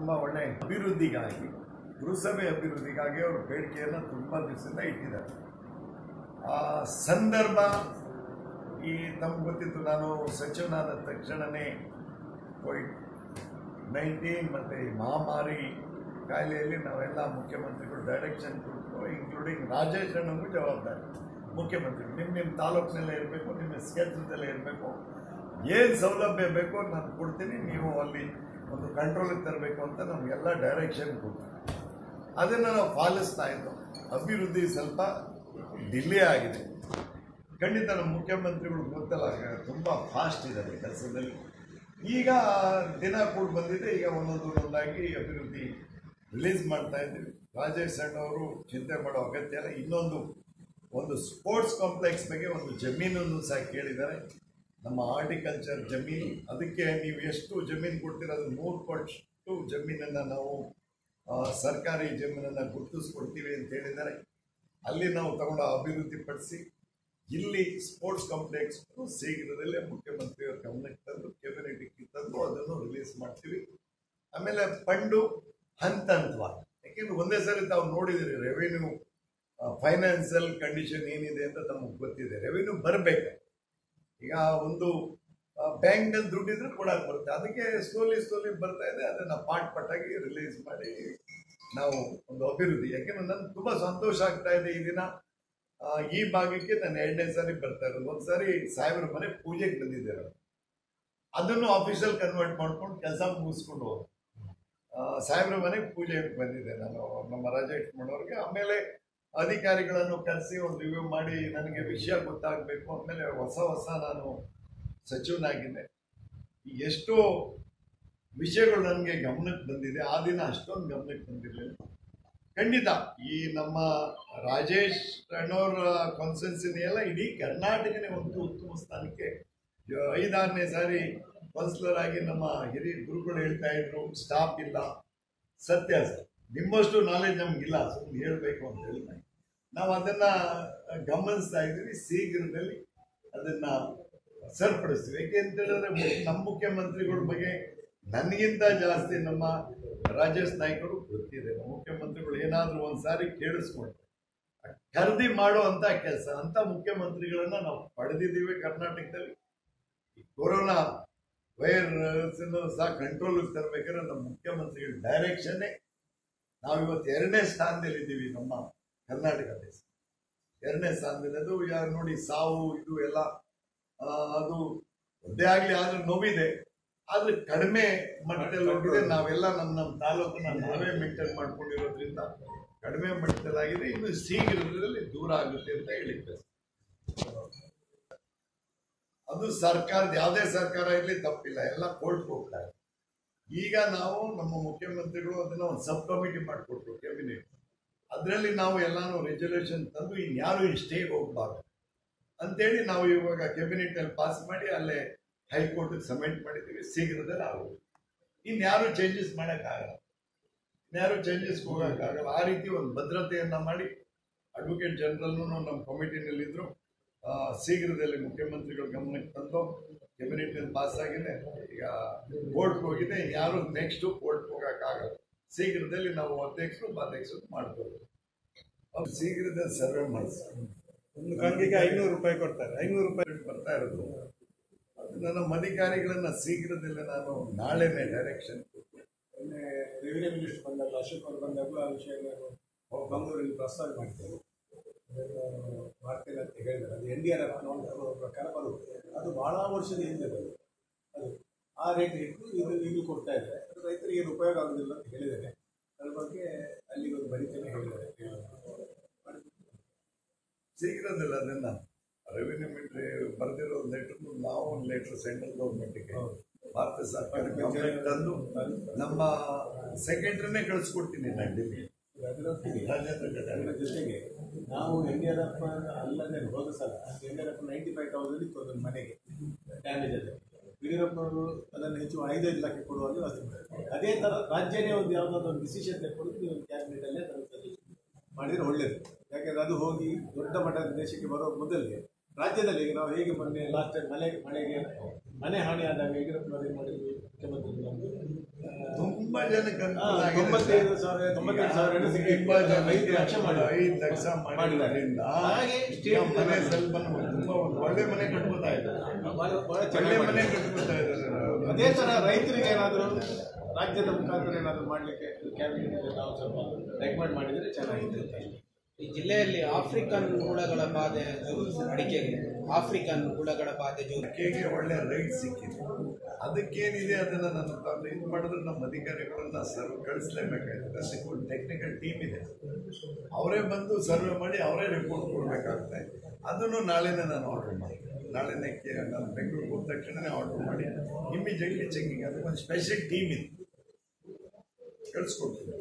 ತುಂಬ ಒಳ್ಳೆ ಅಭಿವೃದ್ಧಿಗಾಗಿ ಪುರಸಭೆ ಅಭಿವೃದ್ಧಿಗಾಗಿ ಅವರು ಬೇಡಿಕೆಯನ್ನು ತುಂಬ ದಿವಸದಿಂದ ಇಟ್ಟಿದ್ದಾರೆ ಆ ಸಂದರ್ಭ ಈ ನಮ್ಗೆ ಗೊತ್ತಿತ್ತು ನಾನು ಸಚಿವನಾದ ತಕ್ಷಣವೇ ಕೋವಿಡ್ ನೈನ್ಟೀನ್ ಮತ್ತು ಈ ಮಹಾಮಾರಿ ಕಾಯಿಲೆಯಲ್ಲಿ ನಾವೆಲ್ಲ ಮುಖ್ಯಮಂತ್ರಿಗಳು ಡೈರೆಕ್ಷನ್ ಕೊಟ್ಟು ಇನ್ಕ್ಲೂಡಿಂಗ್ ರಾಜೇಶ್ ಅಣ್ಣನಿಗೂ ಜವಾಬ್ದಾರಿ ಮುಖ್ಯಮಂತ್ರಿಗಳು ನಿಮ್ಮ ನಿಮ್ಮ ತಾಲೂಕಿನಲ್ಲೇ ಇರಬೇಕು ನಿಮ್ಮ ಕ್ಷೇತ್ರದಲ್ಲೇ ಇರಬೇಕು ಏನು ಸೌಲಭ್ಯ ಬೇಕೋ ನಾನು ಕೊಡ್ತೀನಿ ನೀವು ಅಲ್ಲಿ ಒಂದು ಕಂಟ್ರೋಲಿಗೆ ತರಬೇಕು ಅಂತ ನಮಗೆಲ್ಲ ಡೈರೆಕ್ಷನ್ ಕೊಡ್ತೀನಿ ಅದನ್ನು ನಾವು ಪಾಲಿಸ್ತಾ ಇದ್ದೋ ಅಭಿವೃದ್ಧಿ ಸ್ವಲ್ಪ ಡಿಲೇ ಆಗಿದೆ ಖಂಡಿತ ನಮ್ಮ ಮುಖ್ಯಮಂತ್ರಿಗಳು ಗೊತ್ತಲ್ಲ ತುಂಬ ಫಾಸ್ಟ್ ಇದ್ದಾರೆ ಕೆಲಸದಲ್ಲಿ ಈಗ ದಿನ ಕೂಡ ಬಂದಿದೆ ಈಗ ಒಂದೊಂದು ಒಂದೊಂದಾಗಿ ಅಭಿವೃದ್ಧಿ ರಿಲೀಸ್ ಮಾಡ್ತಾ ಇದ್ದೀವಿ ರಾಜೇಶ್ ಅಣ್ಣವರು ಚಿಂತೆ ಮಾಡೋ ಅಗತ್ಯ ಇಲ್ಲ ಇನ್ನೊಂದು ಒಂದು ಸ್ಪೋರ್ಟ್ಸ್ ಕಾಂಪ್ಲೆಕ್ಸ್ ಬಗ್ಗೆ ಒಂದು ಜಮೀನನ್ನು ಸಹ ಕೇಳಿದ್ದಾರೆ ನಮ್ಮ ಹಾರ್ಟಿಕಲ್ಚರ್ ಜಮೀನು ಅದಕ್ಕೆ ನೀವು ಎಷ್ಟು ಜಮೀನು ಕೊಡ್ತೀರ ಅದು ನೂರು ಪಟ್ಟು ಜಮೀನನ್ನು ನಾವು ಆ, ಸರ್ಕಾರಿ ಜಮೀನನ್ನು ಗುರುತಿಸ್ಕೊಡ್ತೀವಿ ಅಂತ ಹೇಳಿದ್ದಾರೆ ಅಲ್ಲಿ ನಾವು ತಗೊಂಡು ಅಭಿವೃದ್ಧಿ ಪಡಿಸಿ ಇಲ್ಲಿ ಸ್ಪೋರ್ಟ್ಸ್ ಕಾಂಪ್ಲೆಕ್ಸ್ ಶೀಘ್ರದಲ್ಲೇ ಮುಖ್ಯಮಂತ್ರಿಯವರ ಗಮನಕ್ಕೆ ತಂದು ಕ್ಯಾಬಿನೆಟ್ಗೆ ತಂದು ಅದನ್ನು ರಿಲೀಸ್ ಮಾಡ್ತೀವಿ ಆಮೇಲೆ ಫಂಡು ಹಂತ ಹಂತವಾಗಿ ಯಾಕೆಂದ್ರೆ ಒಂದೇ ಸರಿ ತಾವು ನೋಡಿದಿರಿ ರೆವಿನ್ಯೂ ಫೈನಾನ್ಷಿಯಲ್ ಕಂಡೀಷನ್ ಏನಿದೆ ಅಂತ ತಮಗೆ ಗೊತ್ತಿದೆ ರೆವಿನ್ಯೂ ಬರಬೇಕು ಈಗ ಒಂದು ಬ್ಯಾಂಕ್ನಲ್ಲಿ ದುಡ್ಡಿದ್ರೆ ಕೊಡಕ್ಕೆ ಬರುತ್ತೆ ಅದಕ್ಕೆ ಸ್ಲೋಲಿ ಸ್ಲೋಲಿ ಬರ್ತಾ ಇದೆ ಅದನ್ನು ಪಾಟ್ ಪಟ್ಟಾಗಿ ರಿಲೀಸ್ ಮಾಡಿ ನಾವು ಒಂದು ಅಭಿವೃದ್ಧಿ ಯಾಕೆಂದ್ರೆ ನನ್ಗೆ ತುಂಬ ಸಂತೋಷ ಆಗ್ತಾ ಇದೆ ಈ ದಿನ ಆ, ಈ ಭಾಗಕ್ಕೆ ನಾನು ಎರಡನೇ ಸಾರಿ ಬರ್ತಾ ಇರೋದು ಒಂದು ಸಾರಿ ಸಾಹೇಬ್ರ ಮನೆ ಪೂಜೆಗೆ ಬಂದಿದ್ದೆ ನಾನು ಅದನ್ನು ಆಫೀಸಲ್ಲಿ ಕನ್ವರ್ಟ್ ಮಾಡ್ಕೊಂಡು ಕೆಲಸ ಮುಗಿಸ್ಕೊಂಡು ಹೋದೆ ಆ, ಸಾಹೇಬ್ರ ಮನೆಗೆ ಪೂಜೆಗೆ ಬಂದಿದ್ದೆ ನಾನು ನಮ್ಮ ರಾಜೇಶ್ ಮಾಡೋರಿಗೆ ಆಮೇಲೆ ಅಧಿಕಾರಿಗಳನ್ನು ಕರೆಸಿ ಒಂದು ರಿವ್ಯೂ ಮಾಡಿ ನನಗೆ ವಿಷಯ ಗೊತ್ತಾಗಬೇಕು ಆಮೇಲೆ ಹೊಸ ಹೊಸ ನಾನು ಸಚಿವನಾಗಿದ್ದೆ ಈ ಎಷ್ಟೋ ವಿಷಯಗಳು ನನಗೆ ಗಮನಕ್ಕೆ ಬಂದಿದೆ ಆ ದಿನ ಅಷ್ಟೊಂದು ಗಮನಕ್ಕೆ ಬಂದಿರಲಿಲ್ಲ ಖಂಡಿತ ಈ ನಮ್ಮ ರಾಜೇಶ್ ಅಣ್ಣವ್ರ ಕಾನ್ಸ್ಟೆನ್ಸಿನಿ ಎಲ್ಲ ಇಡೀ ಕರ್ನಾಟಕನೇ ಒಂದು ಉತ್ತಮ ಸ್ಥಾನಕ್ಕೆ ಯ- ಐದಾರನೇ ಸಾರಿ ಕೌನ್ಸಿಲರ್ ಆಗಿ ನಮ್ಮ ಹಿರಿಯ ಗುರುಗಳು ಹೇಳ್ತಾ ಇದ್ರು ಸ್ಟಾಫ್ ಇಲ್ಲ ಸತ್ಯ ಸರ್ ನಿಮ್ಮಷ್ಟು ನಾಲೆಜ್ ನಮ್ಗಿಲ್ಲ ಸುಮ್ಮನೆ ಹೇಳಬೇಕು ಅಂತ ಹೇಳಿ ನಾವು ಅದನ್ನ ಗಮನಿಸ್ತಾ ಇದ್ದೀವಿ ಶೀಘ್ರದಲ್ಲಿ ಅದನ್ನ ಸರಿಪಡಿಸ್ತೀವಿ ಯಾಕೆ ಅಂತ ಹೇಳಿದ್ರೆ ಮು- ನಮ್ಮ ಮುಖ್ಯಮಂತ್ರಿಗಳ ಬಗ್ಗೆ ನನಗಿಂತ ಜಾಸ್ತಿ ನಮ್ಮ ರಾಜೇಶ್ ನಾಯ್ಕರು ಗೊತ್ತಿದೆ ನಮ್ಮ ಮುಖ್ಯಮಂತ್ರಿಗಳು ಏನಾದರೂ ಒಂದು ಸಾರಿ ಕೇಳಿಸ್ಕೊಂಡ್ರೆ ಖರೀದಿ ಮಾಡೋ ಅಂತ ಕೆಲಸ ಅಂತ ಮುಖ್ಯಮಂತ್ರಿಗಳನ್ನ ನಾವು ಪಡೆದಿದ್ದೀವಿ ಕರ್ನಾಟಕದಲ್ಲಿ ಈ ಕೊರೋನಾ ವೈರಸ್ ಸಹ ಕಂಟ್ರೋಲಿಗೆ ತರಬೇಕಾದ್ರೆ ನಮ್ಮ ಮುಖ್ಯಮಂತ್ರಿಗಳ ಡೈರೆಕ್ಷನ್ನೇ ನಾವಿವತ್ತು ಎರಡನೇ ಸ್ಥಾನದಲ್ಲಿ ಇದ್ದೀವಿ ನಮ್ಮ ಕರ್ನಾಟಕ ದೇಶ ಎರಡನೇ ಸ್ಥಾನದಲ್ಲಿ ಅದು ಯಾರು ನೋಡಿ ಸಾವು ಇದು ಎಲ್ಲ ಆ, ಅದು ಒಂದೇ ಆಗಲಿ ಆದ್ರೆ ನೋವಿದೆ ಆದ್ರೆ ಕಡಿಮೆ ಮಟ್ಟದಲ್ಲಿ ಹೋಗಿದೆ ನಾವೆಲ್ಲ ನಮ್ಮ ನಮ್ಮ ತಾಲೂಕನ್ನ ನಾವೇ ಮೇಂಟೈನ್ ಮಾಡ್ಕೊಂಡಿರೋದ್ರಿಂದ ಕಡಿಮೆ ಮಟ್ಟದಲ್ಲಾಗಿದೆ ಇನ್ನು ಶೀಘ್ರದಲ್ಲಿ ದೂರ ಆಗುತ್ತೆ ಅಂತ ಹೇಳಿದ್ದೆ ಅದು ಸರ್ಕಾರದ ಯಾವುದೇ ಸರ್ಕಾರ ಇರಲಿ ತಪ್ಪಿಲ್ಲ ಎಲ್ಲ ಕೋರ್ಟ್ಗೆ ಹೋಗ್ತಾ ಇದೆ ಈಗ ನಾವು ನಮ್ಮ ಮುಖ್ಯಮಂತ್ರಿಗಳು ಅದನ್ನ ಒಂದು ಸಬ್ ಕಮಿಟಿ ಮಾಡಿಕೊಟ್ರು ಕ್ಯಾಬಿನೆಟ್ ಅದರಲ್ಲಿ ನಾವು ಎಲ್ಲಾನು ರೆಸಲ್ಯೂಷನ್ ತಂದು ಇನ್ಯಾರು ಈ ಸ್ಟೇಗೆ ಹೋಗ್ಬಾರ್ದು ಅಂತೇಳಿ ನಾವು ಇವಾಗ ಕ್ಯಾಬಿನೆಟ್ ಅಲ್ಲಿ ಪಾಸ್ ಮಾಡಿ ಅಲ್ಲೇ ಹೈಕೋರ್ಟ್ಗೆ ಸಬ್ಮಿಟ್ ಮಾಡಿದ್ದೀವಿ ಶೀಘ್ರದಲ್ಲಿ ಆಗುತ್ತೆ ಇನ್ಯಾರು ಚೇಂಜಸ್ ಮಾಡೋಕ್ಕಾಗಲ್ಲ ಇನ್ಯಾರು ಚೇಂಜಸ್ ಹೋಗೋಕ್ಕಾಗಲ್ಲ ಆ ರೀತಿ ಒಂದು ಭದ್ರತೆಯನ್ನ ಮಾಡಿ ಅಡ್ವೊಕೇಟ್ ಜನರಲ್ನು ನಮ್ಮ ಕಮಿಟಿನಲ್ಲಿದ್ದರು ಶೀಘ್ರದಲ್ಲಿ ಮುಖ್ಯಮಂತ್ರಿಗಳ ಗಮನಕ್ಕೆ ತಂದು ಕ್ಯಾಬಿನೆಟ್ನಲ್ಲಿ ಪಾಸ್ ಆಗಿದೆ ಈಗ ಕೋರ್ಟ್ಗೆ ಹೋಗಿದೆ ಯಾರು ನೆಕ್ಸ್ಟ್ ಕೋರ್ಟ್ಗೆ ಹೋಗೋಕ್ಕಾಗಲ್ಲ ಶೀಘ್ರದಲ್ಲಿ ನಾವು ಅಧ್ಯಕ್ಷರು ಉಪಾಧ್ಯಕ್ಷರು ಮಾಡ್ಬೋದು ಅವ್ರು ಶೀಘ್ರದಲ್ಲಿ ಸರ್ವೆ ಮಾಡಿಸಿ ಒಂದು ಕಂಗಿಗೆ ಐನೂರು ರೂಪಾಯಿ ಕೊಡ್ತಾರೆ ಐನೂರು ರೂಪಾಯಿ ಬರ್ತಾ ಇರೋದು ಅದನ್ನ ನಮ್ಮ ಅಧಿಕಾರಿಗಳನ್ನ ಶೀಘ್ರದಲ್ಲೇ ನಾನು ನಾಳೆನೇ ಡೈರೆಕ್ಷನ್ ಮೊನ್ನೆ ರೆವಿನ್ಯೂ ಮಿನಿಸ್ಟರ್ ಬಂದಾಗ ಅಶೋಕ್ ಅವರು ಬಂದಾಗಲೂ ಆ ವಿಷಯ ನಾನು ಮಂಗಳೂರಲ್ಲಿ ಪ್ರಸ್ತಾವ ಮಾಡ್ತೇವೆ ಅದನ್ನು ಮಾಡ್ತೇನೆ ಅಂತ ಹೇಳಿದ್ದಾರೆ ಅದು ಎನ್ ಡಿ ಆರ್ ಎಫ್ ಪ್ರಕಾರ ಬರುತ್ತೆ ಅದು ಭಾಳ ವರ್ಷದ ಹಿಂದೆ ಅದು ಅದು ಆ ರೇಟ್ ಇಟ್ಟು ಇದು ಈಗಲೂ ಕೊಡ್ತಾ ಇದ್ದಾರೆ ಅದು ರೈತರಿಗೆ ಏನು ಉಪಯೋಗ ಆಗೋದಿಲ್ಲ ಅಂತ ಹೇಳಿದ್ದಾರೆ ಅದ್ರ ಬಗ್ಗೆ ಅಲ್ಲಿಗೆ ಒಂದು ಬರೀತೇನೆ ಹೇಳಿದ್ದಾರೆ ಶೀಘ್ರದಲ್ಲಿ ಅದನ್ನ ರೆವಿನ್ಯೂ ಮಿನಿಸ್ಟ್ರಿ ಬರೆದಿರೋ ಲೆಟರ್ ನಾವು ಒಂದು ಲೆಟರ್ ಸೆಂಟ್ರಲ್ ಗೌರ್ಮೆಂಟ್ಗೆ ಭಾರತ ಸರ್ಕಾರ ಗಮನಕ್ಕೆ ತಂದು ನಮ್ಮ ಸೆಕ್ರೆಟರಿನೇ ಕಳಿಸ್ಕೊಡ್ತೀನಿ ನಾನು ಡೆಲ್ಲಿ ಅದರೊಟ್ಟಿಗೆ ರಾಜೇಂದ್ರ ಗಡ್ಡ ಅದರ ಜೊತೆಗೆ ನಾವು ಎನ್ ಡಿ ಆರ್ ಎಫ್ ಅಲ್ಲದೆ ಹೋದ ಸಲ N D R F ninety five thousand ಇತ್ತು ಒಂದೊಂದು ಮನೆಗೆ ಡ್ಯಾಮೇಜ್ ಇದೆ ಯಡಿಯೂರಪ್ಪನವರು ಅದನ್ನು ಹೆಚ್ಚು ಐದೈದು ಲಕ್ಷ ಕೊಡುವಾಗ ವ್ಯವಸ್ಥೆ ಮಾಡಿದ್ದಾರೆ ಅದೇ ಥರ ರಾಜ್ಯನೇ ಒಂದು ಯಾವುದಾದ್ರು ಒಂದು ಡಿಸಿಷನ್ ತೆಗೆದುಕೊಂಡು ನೀವು ಕ್ಯಾಬಿನೆಟಲ್ಲೇ ಅದನ್ನು ಸಜೆಷನ್ ಮಾಡಿದರೆ ಒಳ್ಳೆಯದು ಯಾಕೆಂದರೆ ಅದು ಹೋಗಿ ದೊಡ್ಡ ಮಟ್ಟದ ದೇಶಕ್ಕೆ ಬರೋ ಮೊದಲಿಗೆ ರಾಜ್ಯದಲ್ಲಿ ಈಗ ನಾವು ಹೇಗೆ ಮೊನ್ನೆ ಲಾಸ್ಟ್ ಮಳೆ ಮಳೆಗೆ ಮನೆ ಹಾನಿ ಆದಾಗ ಯಡಿಯೂರಪ್ಪನವರು ಏನು ಮಾಡಿದ್ರು ಮುಖ್ಯಮಂತ್ರಿ ತುಂಬ ತುಂಬಾ ಜನಕ್ಕೆ ಅನುಕೂಲ ಆಗಿದೆ ತೊಂಬತ್ತೈದು ಸಾವಿರ ತೊಂಬತ್ತೈದು ಸಾವಿರ ಏನೋ ಸಿಕ್ಕಿದೆ. ತುಂಬಾ ಜನಕ್ಕೆ ಐದು ಲಕ್ಷ ಮಾಡಿದ್ದಾರೆ. ಐದು ಲಕ್ಷ ಮಾಡಿರೋದ್ರಿಂದ ಹಾಗೆ state ನಮ್ಮ ಮನೆ ಸ್ವಲ್ಪ ತುಂಬಾ ಒಂದು ಒಳ್ಳೆ ಮನೆ ಕಟ್ಕೋತಾ ಇದ್ದಾರೆ ಬಹಳ ಬಹಳ ಒಳ್ಳೆ ಚೆನ್ನಾಗಿ ಮನೆ ಮಾಡಿದ್ದಾರೆ. ಕಟ್ಕೋತಾ ಇದ್ದಾರೆ ಅದೇ ತರ ರೈತರಿಗೆ ಏನಾದರೂ ರಾಜ್ಯದ ಮುಖಾಂತರ ಏನಾದರೂ ಮಾಡಲಿಕ್ಕೆ ಕ್ಯಾಬಿನೆಟ್ ನಾವು ಸ್ವಲ್ಪ ರೆಕಮೆಂಡ್ ಮಾಡಿದರೆ ಚೆನ್ನಾಗಿತ್ತು ಅಂತ ಅಷ್ಟೇ. ಈ ಜಿಲ್ಲೆಯಲ್ಲಿ ಆಫ್ರಿಕನ್ ಹುಳಗಳ ಬಾಧೆ ಅಡಿಕೆಗೆ ಆಫ್ರಿಕನ್ ಹುಳಗಳ ಬಾಧೆ ಜೋರು ಅಡಿಕೆಗೆ ಒಳ್ಳೆ ರೈಟ್ ಸಿಕ್ಕಿದೆ ಅದಕ್ಕೇನಿದೆ ಅದನ್ನ ನನ್ನ ತಂದೆ ಇದು ಮಾಡಿದ್ರೆ ನಮ್ಮ ಅಧಿಕಾರಿಗಳನ್ನ ಸರ್ವ್ ಕಳಿಸ್ಲೇಬೇಕಾಗ್ತದೆ ಅದಕ್ಕೆ ಒಂದು ಟೆಕ್ನಿಕಲ್ ಟೀಮ್ ಇದೆ ಅವರೇ ಬಂದು ಸರ್ವೆ ಮಾಡಿ ಅವರೇ ರಿಪೋರ್ಟ್ ಕೊಡಬೇಕಾಗುತ್ತೆ ಅದನ್ನು ನಾಳೆನೇ ನಾನು ಆರ್ಡರ್ ಮಾಡ್ತೀನಿ ನಾಳೆನೇ ಕೆ ನಾನು ಬೆಂಗಳೂರಿಗೆ ಹೋದ ತಕ್ಷಣನೇ ಆರ್ಡರ್ ಮಾಡಿ ಇಮಿಡಿಯೇಟ್ಲಿ ಚೆಕಿಂಗ್ ಅದಕ್ಕೆ ಒಂದು ಸ್ಪೆಷಲ್ ಟೀಮ್ ಇದೆ ಕಳಿಸ್ಕೊಡ್ತೀನಿ